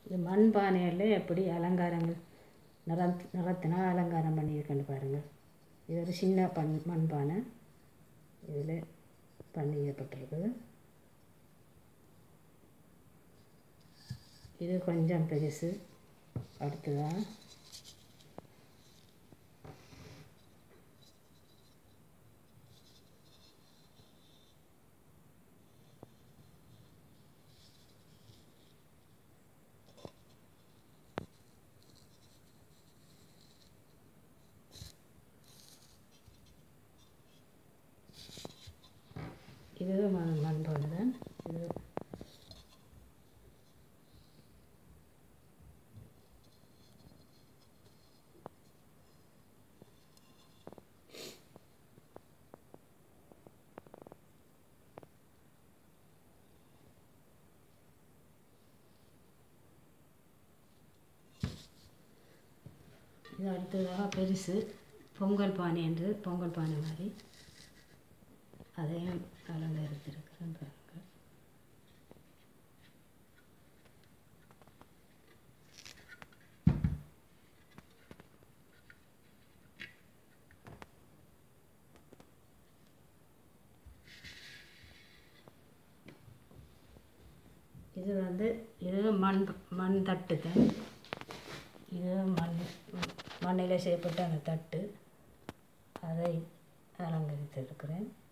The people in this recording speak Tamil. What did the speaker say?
இது மண் பானையில் எப்படி அலங்காரங்கள் நிற நிறத்தினால் அலங்காரம் பண்ணியிருக்கேன்னு பாருங்கள் இது ஒரு சின்ன பண் மண் பானை இதில் பண்ணிக்கப்பட்டிருக்குது இது கொஞ்சம் பெருசு அடுத்ததாக இது மண் மண்பானை தான் இது இது அடுத்ததாக பெருசு பொங்கல் பானை என்று பொங்கல் பானை மாதிரி அதையும் அலங்கரித்திருக்கிறேன் பாருங்கள் இது வந்து இது மண் மண் தட்டு தான் இது மண் மண்ணில் செய்யப்பட்ட அந்த தட்டு அதை அலங்கரித்திருக்கிறேன்